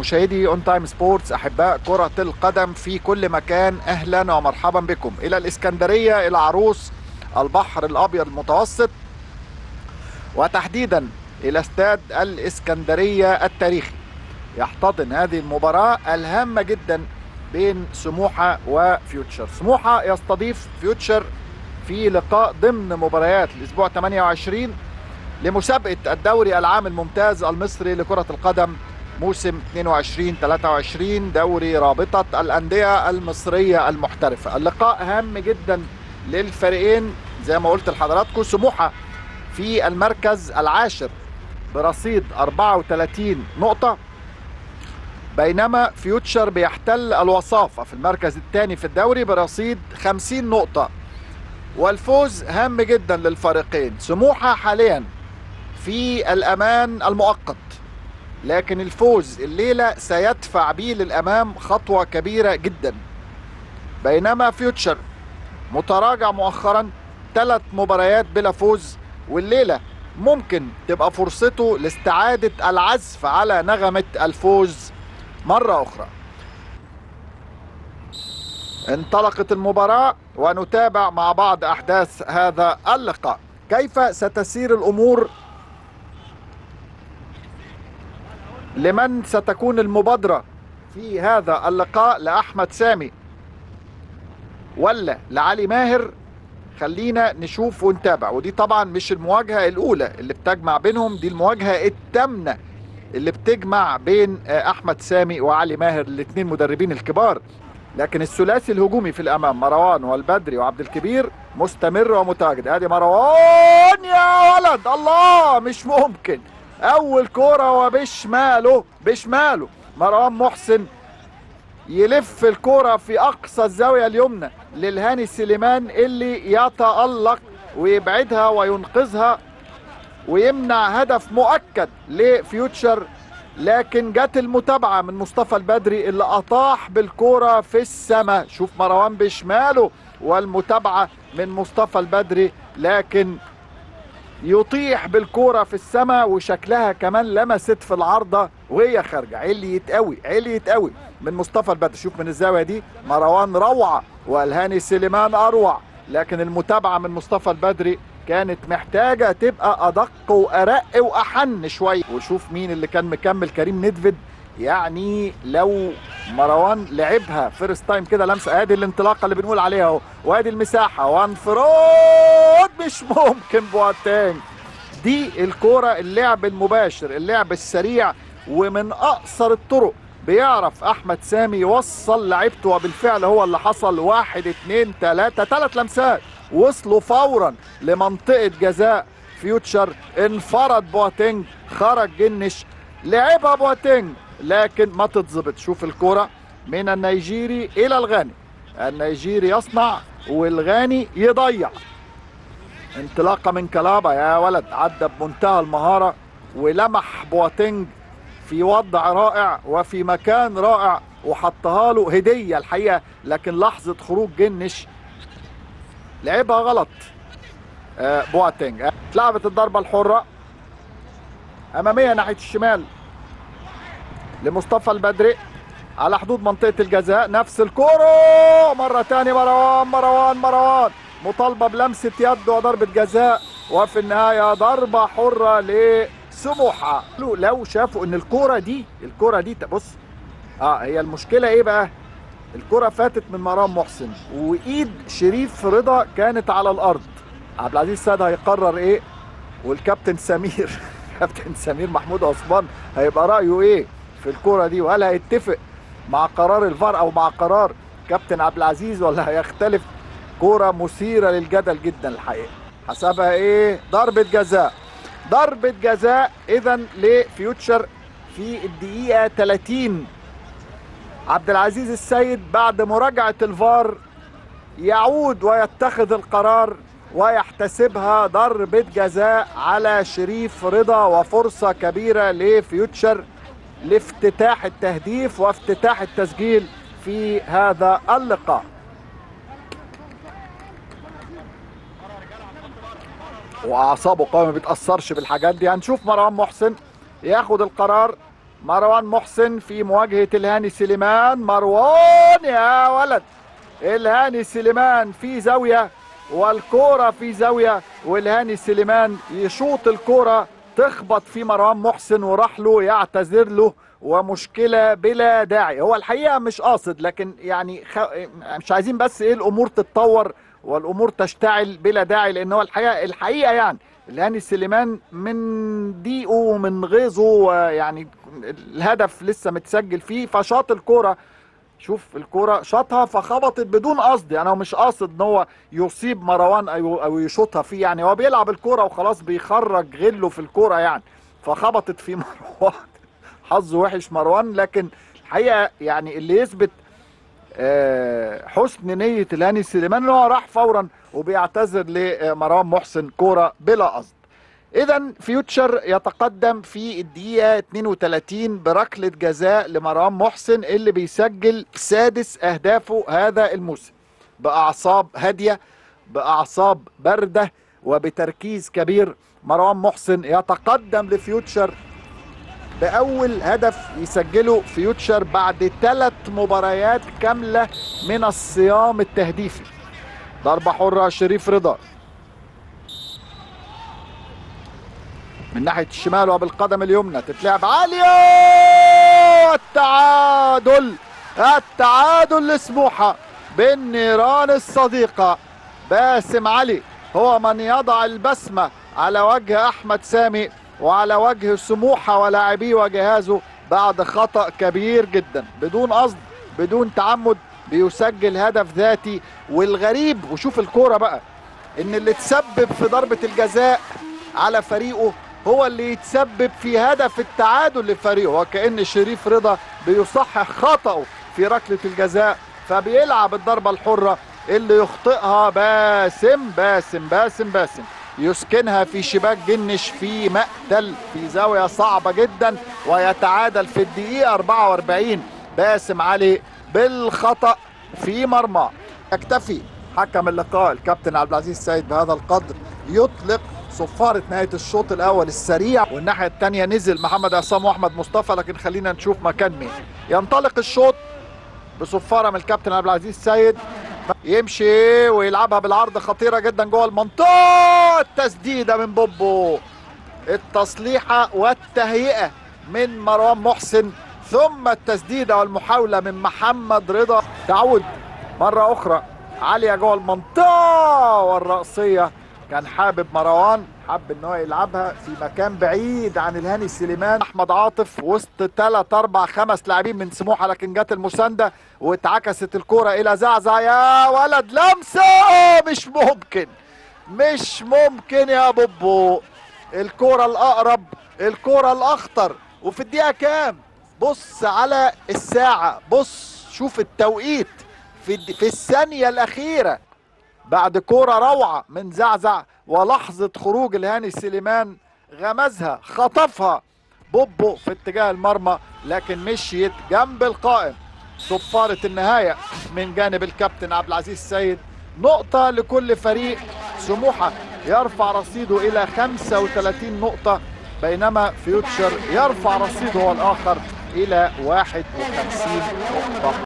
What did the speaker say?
مشاهدي اون تايم سبورتس احباء كرة القدم في كل مكان اهلا ومرحبا بكم الى الاسكندرية الى عروس البحر الابيض المتوسط وتحديدا الى استاد الاسكندرية التاريخي يحتضن هذه المباراة الهامة جدا بين سموحة وفيوتشر سموحة يستضيف فيوتشر في لقاء ضمن مباريات الاسبوع 28 لمسابقة الدوري العام الممتاز المصري لكرة القدم موسم 22 23 دوري رابطة الأندية المصرية المحترفة اللقاء هام جدا للفريقين زي ما قلت لحضراتكم سموحة في المركز العاشر برصيد 34 نقطة بينما فيوتشر بيحتل الوصافة في المركز الثاني في الدوري برصيد 50 نقطة والفوز هام جدا للفريقين سموحة حاليا في الأمان المؤقت لكن الفوز الليلة سيدفع به للأمام خطوة كبيرة جدا بينما فيوتشر متراجع مؤخرا ثلاث مباريات بلا فوز والليلة ممكن تبقى فرصته لاستعادة العزف على نغمة الفوز مرة أخرى انطلقت المباراة ونتابع مع بعض أحداث هذا اللقاء كيف ستسير الأمور لمن ستكون المبادرة في هذا اللقاء لأحمد سامي ولا لعلي ماهر خلينا نشوف ونتابع ودي طبعا مش المواجهة الأولى اللي بتجمع بينهم دي المواجهة التامنة اللي بتجمع بين أحمد سامي وعلي ماهر الاثنين مدربين الكبار لكن الثلاثي الهجومي في الأمام مروان والبدري وعبد الكبير مستمر ومتواجد ادي مروان يا ولد الله مش ممكن اول كوره وبشماله بشماله مروان محسن يلف الكوره في اقصى الزاويه اليمنى للهاني سليمان اللي يتالق ويبعدها وينقذها ويمنع هدف مؤكد لفيوتشر لكن جت المتابعه من مصطفى البدري اللي اطاح بالكوره في السماء شوف مروان بشماله والمتابعه من مصطفى البدري لكن يطيح بالكوره في السماء وشكلها كمان لمست في العارضه وهي خارجه عليت قوي عليت قوي من مصطفى البدري شوف من الزاويه دي مروان روعه والهاني سليمان اروع لكن المتابعه من مصطفى البدري كانت محتاجه تبقى ادق وارق واحن شويه وشوف مين اللي كان مكمل كريم ندفد يعني لو مروان لعبها فيرست تايم كده لمسه ادي الانطلاقه اللي بنقول عليها اهو وادي المساحه وانفراد مش ممكن بواتانج دي الكوره اللعب المباشر اللعب السريع ومن اقصر الطرق بيعرف احمد سامي يوصل لعيبته وبالفعل هو اللي حصل واحد اتنين تلاته تلات لمسات وصلوا فورا لمنطقه جزاء فيوتشر انفرد بواتينج خرج جنش لعبها بواتينج لكن ما تتظبط شوف الكرة من النيجيري إلى الغاني النيجيري يصنع والغاني يضيع انطلاقة من كلابا يا ولد عدى بمنتهى المهارة ولمح بواتينج في وضع رائع وفي مكان رائع وحطها له هدية الحقيقة لكن لحظة خروج جنش لعبها غلط آه بواتينج اتلعبت الضربة الحرة أمامية ناحية الشمال لمصطفى البدري على حدود منطقة الجزاء نفس الكرة مرة تانية مروان مروان مروان مطالبة بلمسة يد وضربة جزاء وفي النهاية ضربة حرة لسموحة لو شافوا ان الكرة دي الكرة دي بص اه هي المشكلة ايه بقى الكرة فاتت من مروان محسن وايد شريف رضا كانت على الارض عبد العزيز سيد هيقرر ايه والكابتن سمير كابتن سمير محمود عثمان هيبقى رايه ايه في الكرة دي وهل هيتفق مع قرار الفار او مع قرار كابتن عبد العزيز ولا هيختلف كرة مثيرة للجدل جدا الحقيقة حسبها ايه ضربة جزاء ضربة جزاء اذا لفيوتشر في الدقيقة 30 عبد العزيز السيد بعد مراجعة الفار يعود ويتخذ القرار ويحتسبها ضربة جزاء على شريف رضا وفرصة كبيرة لفيوتشر لافتتاح التهديف وافتتاح التسجيل في هذا اللقاء واعصابه قوي ما بيتاثرش بالحاجات دي هنشوف مروان محسن ياخد القرار مروان محسن في مواجهة الهاني سليمان مروان يا ولد الهاني سليمان في زاوية والكورة في زاوية والهاني سليمان يشوط الكورة تخبط في مروان محسن وراح له يعتذر له ومشكلة بلا داعي هو الحقيقة مش قاصد لكن يعني خ... مش عايزين بس ايه الامور تتطور والامور تشتعل بلا داعي لان هو الحقيقة الحقيقة يعني الهاني سليمان من ضيقه ومن غيظه يعني الهدف لسه متسجل فيه فشاط الكوره شوف الكوره شاطها فخبطت بدون قصد يعني هو مش قاصد ان هو يصيب مروان او او يشوطها فيه يعني هو بيلعب الكوره وخلاص بيخرج غله في الكوره يعني فخبطت في مروان حظه وحش مروان لكن الحقيقه يعني اللي يثبت آه، حسن نيه الهاني سليمان ان هو راح فورا وبيعتذر لمروان محسن كوره بلا قصد اذا فيوتشر يتقدم في الدقيقه 32 بركله جزاء لمروان محسن اللي بيسجل سادس اهدافه هذا الموسم باعصاب هاديه باعصاب بارده وبتركيز كبير مروان محسن يتقدم لفيوتشر باول هدف يسجله فيوتشر بعد ثلاث مباريات كامله من الصيام التهديفي ضربه حره شريف رضا من ناحيه الشمال وبالقدم اليمنى تتلعب عاليه التعادل التعادل لسموحه بالنيران الصديقه باسم علي هو من يضع البسمه على وجه احمد سامي وعلى وجه سموحه ولاعبيه وجهازه بعد خطا كبير جدا بدون قصد بدون تعمد بيسجل هدف ذاتي والغريب وشوف الكوره بقى ان اللي تسبب في ضربه الجزاء على فريقه هو اللي يتسبب في هدف التعادل لفريقه وكأن شريف رضا بيصحح خطأه في ركلة الجزاء فبيلعب الضربة الحرة اللي يخطئها باسم باسم باسم باسم يسكنها في شباك جنش في مقتل في زاوية صعبة جدا ويتعادل في الدقيقة 44 باسم علي بالخطأ في مرمى يكتفي حكم اللقاء الكابتن عبد العزيز السيد بهذا القدر يطلق صفارة نهاية الشوط الأول السريع والناحية الثانية نزل محمد عصام وأحمد مصطفى لكن خلينا نشوف مكان مين ينطلق الشوط بصفارة من الكابتن عبد العزيز السيد يمشي ويلعبها بالعرض خطيرة جدا جوه المنطقة التسديدة من بوبو التصليحة والتهيئة من مروان محسن ثم التسديدة والمحاولة من محمد رضا تعود مرة أخرى عالية جوه المنطقة والرأسية كان حابب مروان حب ان هو يلعبها في مكان بعيد عن الهاني سليمان احمد عاطف وسط ثلاث اربع خمس لاعبين من سموحه لكن جت المسانده واتعكست الكوره الى زعزع يا ولد لمسه مش ممكن مش ممكن يا بوبو الكوره الاقرب الكوره الاخطر وفي الدقيقه كام بص على الساعه بص شوف التوقيت في في الثانيه الاخيره بعد كوره روعه من زعزع ولحظه خروج الهاني سليمان غمزها خطفها بوبو في اتجاه المرمى لكن مشيت جنب القائم صفاره النهايه من جانب الكابتن عبد العزيز السيد نقطه لكل فريق سموحه يرفع رصيده الى 35 نقطه بينما فيوتشر يرفع رصيده هو الاخر الى 51 نقطه